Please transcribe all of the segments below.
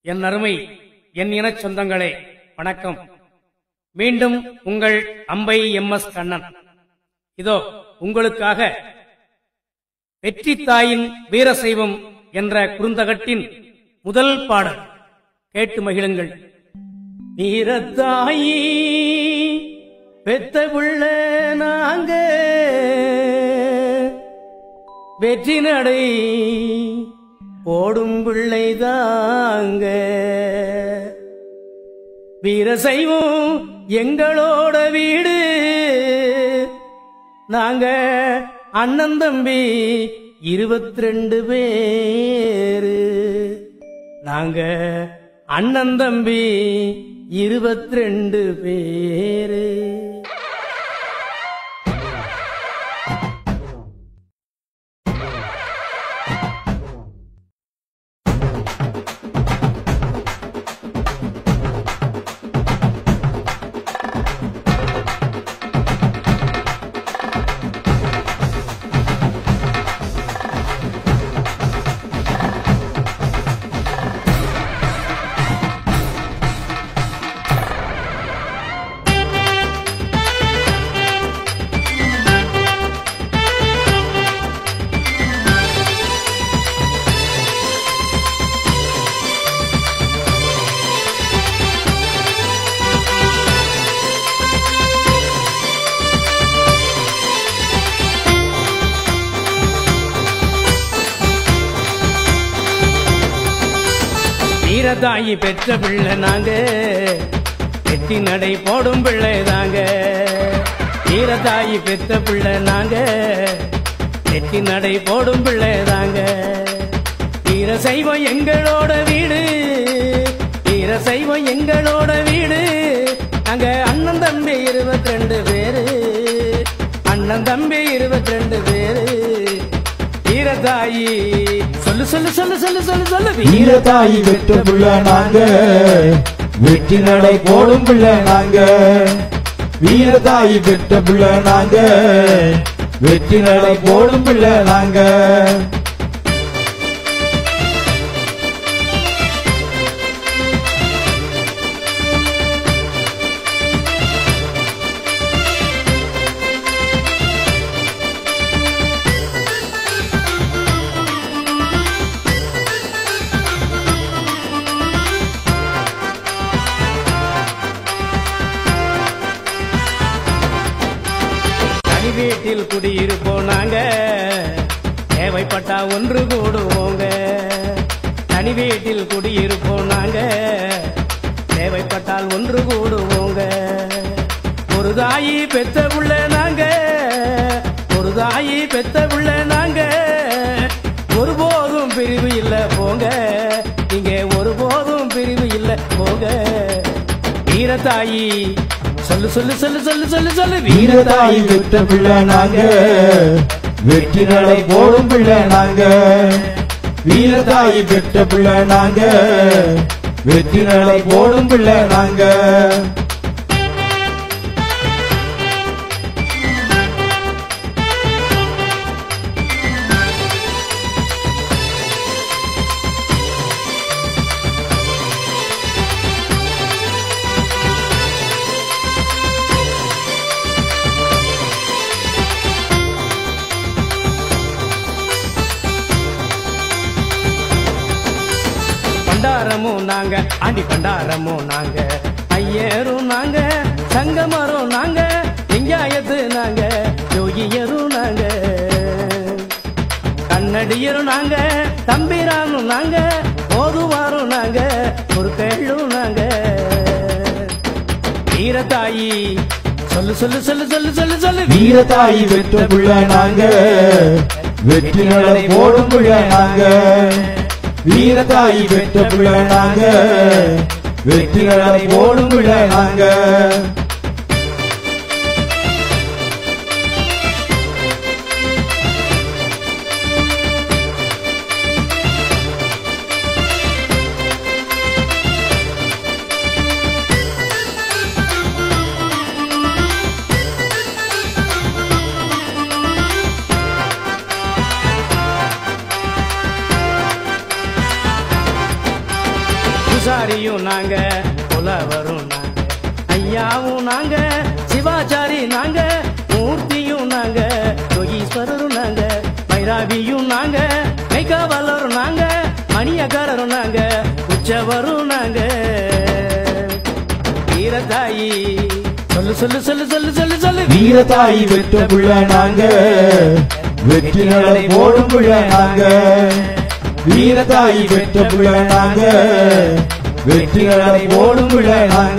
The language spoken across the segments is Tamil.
என் அருமை என் இனச் சொந்தங்களே வணக்கம் மீண்டும் உங்கள் அம்பை எம் எஸ் கண்ணன் இதோ உங்களுக்காக வெற்றி தாயின் வீரசைவம் என்ற குறுந்தகட்டின் முதல் பாடல் கேட்டு மகிழுங்கள் வீரத்தாயி பெத்த புள்ள நாங்க வெற்றி நடை ஓடும் பிள்ளைதாங்க வீரசைவம் எங்களோட வீடு நாங்க அண்ணன் தம்பி இருபத்தி ரெண்டு பேரு நாங்க அண்ணன் தம்பி இருபத்தி ரெண்டு பேரு வீரதாயி பெற்ற பிள்ளை நாங்க வெற்றி நடை போடும் பிள்ளை தாங்க வீரதாயி பெற்ற பிள்ளை நாங்க வெற்றி நடை போடும் பிள்ளை தாங்க வீர சைவம் எங்களோட வீடு வீர சைவம் எங்களோட வீடு நாங்க அண்ணன் தம்பி இருபத்தி ரெண்டு பேரு அண்ணன் தம்பி இருபத்தி ரெண்டு பேரு வீரதாயி சொல்லு சொல்லு சொல்லு சொல்லு சொல்லு சொல்லு வீரதாயி வெற்ற புள்ள நாங்க வெற்றி நடை போடும் புள்ள நாங்க வீரதாயி வெற்ற புள்ள நாங்க வெற்றி நடை போடும் புள்ள நாங்க தனி வீட்டில் குடியிருப்போம் நாங்க தேவைப்பட்டா ஒன்று கூடுவோங்க தனி வீட்டில் குடியிருப்போம் நாங்க தேவைப்பட்டால் ஒன்று கூடுவோங்க ஒரு தாயி பெத்த புள்ள நாங்க ஒரு தாயி பெத்த புள்ள நாங்க ஒருபோதும் பிரிவு இல்ல போங்க இங்க ஒருபோதும் பிரிவு இல்ல போங்க வீரத்தாயி சொல்லு சொல்லு சொல்லு சொல்லு சொல்லு சொல்லு வீரதாயி வெற்ற புள்ள நாங்க வெற்றி நடை போடும் புள்ள நாங்க வீரதாயி வெற்ற புள்ள நாங்க வெற்றி நடை போடும் புள்ள நாங்க பண்டாரமும் நாங்க ஆண்டி பண்டாரமும் நாங்க ஐயரும் நாங்க சங்கமரும் நாங்க எங்காயத்து நாங்க யோகியரும் நாங்க கண்ணடியரும் நாங்க தம்பிரானும் நாங்க போதுவாரும் நாங்க ஒரு கேளும் நாங்க வீரத்தாயி சொல்லு சொல்லு சொல்லு சொல்லு சொல்லு சொல்லு வீரதாயி வெற்ற புள்ள நாங்க வெற்றி நடை போடும் புள்ள நாங்க வீரதாயி வெற்ற புள்ள நாங்க வெற்றி நடை போடும் புள்ள நாங்க பூசாரியும் நாங்க புலவரும் நாங்க ஐயாவும் நாங்க சிவாச்சாரி நாங்க மூர்த்தியும் நாங்க யோகீஸ்வரரும் நாங்க பைராவியும் நாங்க மெய்காவலரும் நாங்க மணியக்காரரும் நாங்க உச்சவரும் நாங்க வீரதாயி சொல்லு சொல்லு சொல்லு சொல்லு சொல்லு சொல்லு வீரதாயி பெற்ற புள்ள நாங்க வெற்றி நடை போடும் புள்ள நாங்க வீரதாயி பெற்ற புள்ள நாங்க வெற்றி நடை போடும் புள்ள நாங்க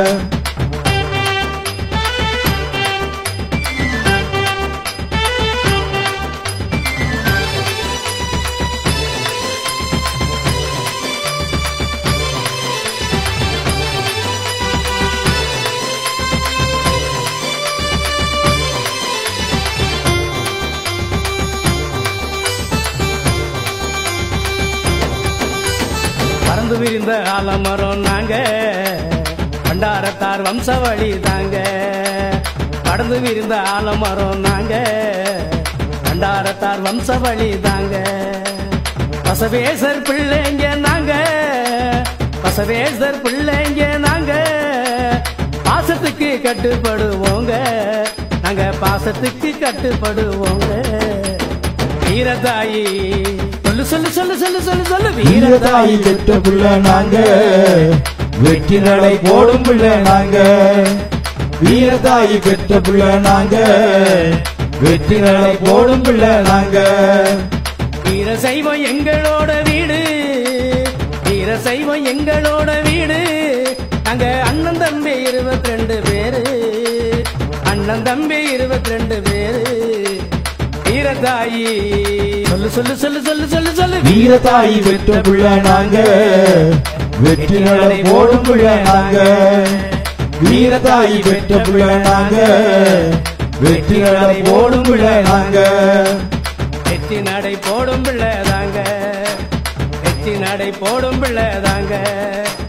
பறந்து விரிந்த ஆலமரம் நாங்க பண்டாரத்தார் வம்சவழி தாங்க பறந்து விரிந்த ஆலமரம் நாங்க பண்டாரத்தார் வம்சவழி தாங்க பசவேசர் பிள்ளைங்க நாங்க பசவேசர் பிள்ளைங்க நாங்க பாசத்துக்கு கட்டுப்படுவோங்க நாங்க பாசத்துக்கு கட்டுப்படுவோங்க வீரதாயி சொல்லு சொல்லு சொல்லு சொல்லு சொல்லு சொல்லு வீரதாயி பெற்ற புள்ள நாங்க வெற்றி நடை போடும் புள்ள நாங்க வீரதாயி பெற்ற புள்ள நாங்க வெற்றி நடை போடும் புள்ள நாங்க வீர சைவம் எங்களோட வீடு வீர சைவம் எங்களோட வீடு நாங்க அண்ணன் தம்பி இருபத்தி ரெண்டு பேரு அண்ணன் தம்பி இருபத்தி ரெண்டு பேரு வீரதாயி சொல்லு சொல்லு சொல்லு சொல்லு சொல்லு சொல்லு வீரதாயி பெற்ற புள்ள நாங்க வெற்றி நடை போடும் புள்ள நாங்க வீரதாயி பெற்ற புள்ள நாங்க வெற்றி நடை போடும் புள்ள நாங்க வெற்றி நடை போடும் பிள்ளை தாங்க வெற்றி நடை போடும் பிள்ளை தாங்க